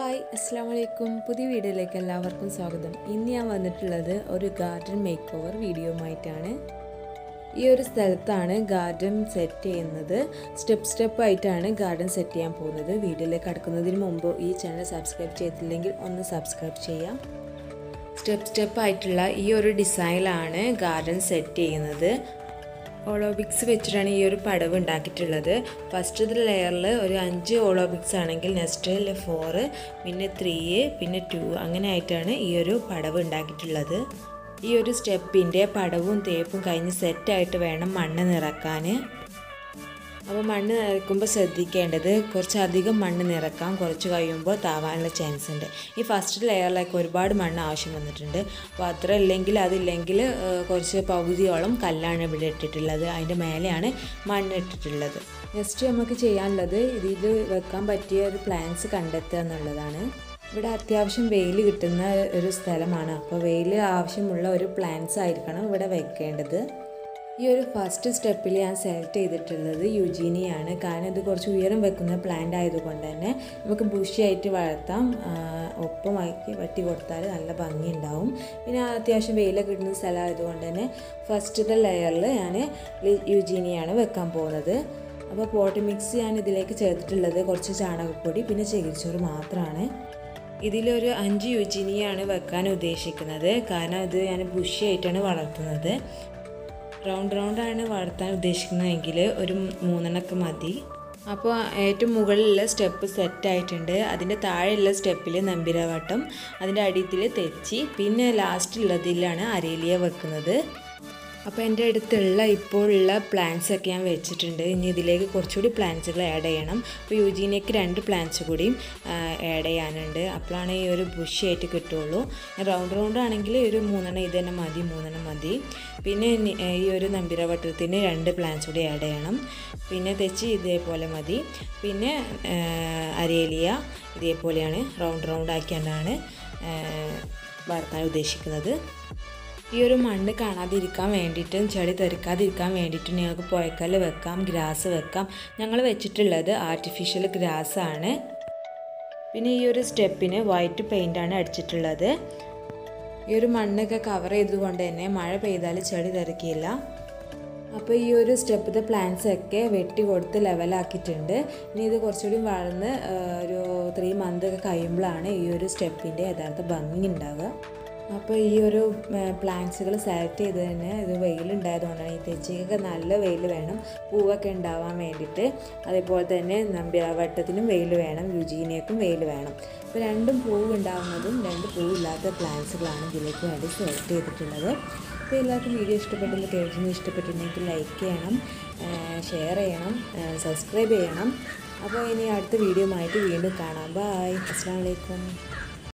hi അസ്സാം വലൈക്കും പുതിയ വീഡിയോയിലേക്ക് എല്ലാവർക്കും സ്വാഗതം ഇന്ന് ഞാൻ വന്നിട്ടുള്ളത് ഒരു ഗാർഡൻ മേക്ക് ഓവർ വീഡിയോയുമായിട്ടാണ് ഈ ഒരു സ്ഥലത്താണ് ഗാർഡൻ സെറ്റ് ചെയ്യുന്നത് സ്റ്റെപ്പ് സ്റ്റെപ്പ് ആയിട്ടാണ് ഗാർഡൻ സെറ്റ് ചെയ്യാൻ പോകുന്നത് വീഡിയോയിലേക്ക് കടക്കുന്നതിന് മുമ്പ് ഈ ചാനൽ സബ്സ്ക്രൈബ് ചെയ്തില്ലെങ്കിൽ ഒന്ന് സബ്സ്ക്രൈബ് ചെയ്യാം സ്റ്റെപ്പ് സ്റ്റെപ്പ് ആയിട്ടുള്ള ഈ ഒരു ഡിസൈനിലാണ് ഗാർഡൻ സെറ്റ് ചെയ്യുന്നത് ഓളോബിക്സ് വെച്ചിട്ടാണ് ഈ ഒരു പടവ് ഉണ്ടാക്കിയിട്ടുള്ളത് ഫസ്റ്റ് ലെയറിൽ ഒരു അഞ്ച് ഓളോബിക്സ് ആണെങ്കിൽ നെക്സ്റ്റ് ഫോറ് പിന്നെ ത്രീ പിന്നെ ടു അങ്ങനെ ആയിട്ടാണ് ഈ ഒരു പടവ് ഉണ്ടാക്കിയിട്ടുള്ളത് ഈ ഒരു സ്റ്റെപ്പിൻ്റെ പടവും തേപ്പും കഴിഞ്ഞ് സെറ്റായിട്ട് വേണം മണ്ണ് നിറക്കാൻ അപ്പോൾ മണ്ണ് നിറയ്ക്കുമ്പോൾ ശ്രദ്ധിക്കേണ്ടത് കുറച്ചധികം മണ്ണ് നിറക്കാം കുറച്ച് കഴിയുമ്പോൾ താവാനുള്ള ചാൻസ് ഉണ്ട് ഈ ഫസ്റ്റ് ലെയറിലേക്ക് ഒരുപാട് മണ്ണ് ആവശ്യം വന്നിട്ടുണ്ട് അപ്പോൾ അത്ര ഇല്ലെങ്കിൽ അതില്ലെങ്കിൽ കുറച്ച് പകുതിയോളം കല്ലാണ് ഇവിടെ ഇട്ടിട്ടുള്ളത് അതിൻ്റെ മേലെയാണ് മണ്ണ് ഇട്ടിട്ടുള്ളത് നെക്സ്റ്റ് നമുക്ക് ചെയ്യാനുള്ളത് ഇതിൽ വെക്കാൻ പറ്റിയ ഒരു പ്ലാന്റ്സ് കണ്ടെത്തുക എന്നുള്ളതാണ് ഇവിടെ അത്യാവശ്യം വെയിൽ കിട്ടുന്ന ഒരു സ്ഥലമാണ് അപ്പോൾ വെയിൽ ആവശ്യമുള്ള ഒരു പ്ലാന്റ്സ് ആയിരിക്കണം ഇവിടെ വെക്കേണ്ടത് ഈ ഒരു ഫസ്റ്റ് സ്റ്റെപ്പിൽ ഞാൻ സെലക്ട് ചെയ്തിട്ടുള്ളത് യുജീനിയാണ് കാരണം ഇത് കുറച്ച് ഉയരം വെക്കുന്ന പ്ലാന്റ് ആയതുകൊണ്ട് തന്നെ നമുക്ക് ബുഷിയായിട്ട് വളർത്താം ഒപ്പമാക്കി വെട്ടി കൊടുത്താൽ നല്ല ഭംഗി ഉണ്ടാവും പിന്നെ അത്യാവശ്യം വെയിലൊക്കെ കിട്ടുന്ന സ്ഥലമായതുകൊണ്ട് തന്നെ ഫസ്റ്റത്തെ ലെയറിൽ ഞാൻ യുജീനിയാണ് വെക്കാൻ പോകുന്നത് അപ്പോൾ പോട്ട് മിക്സ് ഞാൻ ഇതിലേക്ക് ചേർത്തിട്ടുള്ളത് കുറച്ച് ചാണകപ്പൊടി പിന്നെ ചകിരിച്ചോറ് മാത്രമാണ് ഇതിലൊരു അഞ്ച് യുജിനിയാണ് വെക്കാൻ ഉദ്ദേശിക്കുന്നത് കാരണം ഇത് ഞാൻ ബുഷിയായിട്ടാണ് വളർത്തുന്നത് റൗണ്ട് റൗണ്ടാണ് വളർത്താൻ ഉദ്ദേശിക്കുന്നതെങ്കിൽ ഒരു മൂന്നെണ്ണൊക്കെ മതി അപ്പോൾ ഏറ്റവും മുകളിലുള്ള സ്റ്റെപ്പ് സെറ്റ് ആയിട്ടുണ്ട് അതിൻ്റെ താഴെയുള്ള സ്റ്റെപ്പിൽ നമ്പിരവട്ടം അതിൻ്റെ അടിയിൽ തെച്ചി പിന്നെ ലാസ്റ്റുള്ളതിലാണ് അരേലിയ വെക്കുന്നത് അപ്പോൾ എൻ്റെ അടുത്തുള്ള ഇപ്പോഴുള്ള പ്ലാന്റ്സ് ഒക്കെ ഞാൻ വെച്ചിട്ടുണ്ട് ഇനി ഇതിലേക്ക് കുറച്ചുകൂടി പ്ലാന്റ്സുകൾ ആഡ് ചെയ്യണം അപ്പോൾ യുജീനയ്ക്ക് രണ്ട് പ്ലാന്റ്സ് കൂടിയും ആഡ് ചെയ്യാനുണ്ട് അപ്പോഴാണ് ഈ ഒരു ബുഷിയായിട്ട് കിട്ടുള്ളൂ റൗണ്ട് റൗണ്ട് ആണെങ്കിൽ ഒരു മൂന്നെണ്ണം ഇത് തന്നെ മതി മൂന്നെണ്ണം മതി പിന്നെ ഈ ഒരു നമ്പിരവട്ടത്തിന് രണ്ട് പ്ലാന്റ്സ് കൂടി ആഡ് ചെയ്യണം പിന്നെ തെച്ചി ഇതേപോലെ മതി പിന്നെ അരേലിയ ഇതേപോലെയാണ് റൗണ്ട് റൗണ്ട് ആക്കിയാണ്ടാണ് വളർത്താൻ ഉദ്ദേശിക്കുന്നത് ഈ ഒരു മണ്ണ് കാണാതിരിക്കാൻ വേണ്ടിയിട്ടും ചെടി തെറിക്കാതിരിക്കാൻ വേണ്ടിയിട്ടും ഞങ്ങൾക്ക് പുഴക്കല്ല് വെക്കാം ഗ്രാസ് വെക്കാം ഞങ്ങൾ വെച്ചിട്ടുള്ളത് ആർട്ടിഫിഷ്യൽ ഗ്രാസ് ആണ് പിന്നെ ഈ ഒരു സ്റ്റെപ്പിന് വൈറ്റ് പെയിൻ്റാണ് അടിച്ചിട്ടുള്ളത് ഈ ഒരു മണ്ണൊക്കെ കവർ ചെയ്തുകൊണ്ട് തന്നെ മഴ പെയ്താൽ ചെടി തെറിക്കില്ല അപ്പോൾ ഈ ഒരു സ്റ്റെപ്പത്തെ പ്ലാന്റ്സ് ഒക്കെ വെട്ടി കൊടുത്ത് ലെവലാക്കിയിട്ടുണ്ട് ഇനി ഇത് കുറച്ചുകൂടി വളർന്ന് ഒരു ത്രീ മന്ത് ഒക്കെ കഴിയുമ്പോഴാണ് ഈ ഒരു സ്റ്റെപ്പിൻ്റെ യഥാർത്ഥ ഭംഗി ഉണ്ടാവുക അപ്പോൾ ഈ ഒരു പ്ലാന്റ്സുകൾ സെലക്ട് ചെയ്ത് തന്നെ ഇത് വെയിലുണ്ടായതുകൊണ്ടാണ് ഈ തെച്ചിക്കൊക്കെ നല്ല വെയിൽ വേണം പൂവൊക്കെ ഉണ്ടാവാൻ വേണ്ടിയിട്ട് അതേപോലെ തന്നെ നമ്പ്യാവട്ടത്തിനും വെയിൽ വേണം യുജീനയ്ക്കും വെയിൽ വേണം അപ്പോൾ രണ്ടും പൂവ് ഉണ്ടാകുന്നതും രണ്ട് പൂവില്ലാത്ത പ്ലാന്റ്സുകളാണ് ഇതിലേക്ക് വേണ്ടി സെലക്ട് ചെയ്തിട്ടുള്ളത് അപ്പോൾ എല്ലാവർക്കും വീഡിയോ ഇഷ്ടപ്പെട്ടെന്ന് കേൾക്കുന്നു ഇഷ്ടപ്പെട്ടിട്ടുണ്ടെങ്കിൽ ലൈക്ക് ചെയ്യണം ഷെയർ ചെയ്യണം സബ്സ്ക്രൈബ് ചെയ്യണം അപ്പോൾ ഇനി അടുത്ത വീഡിയോ ആയിട്ട് വീണ്ടും കാണാം ബായ് അസ്സാം വലൈക്കും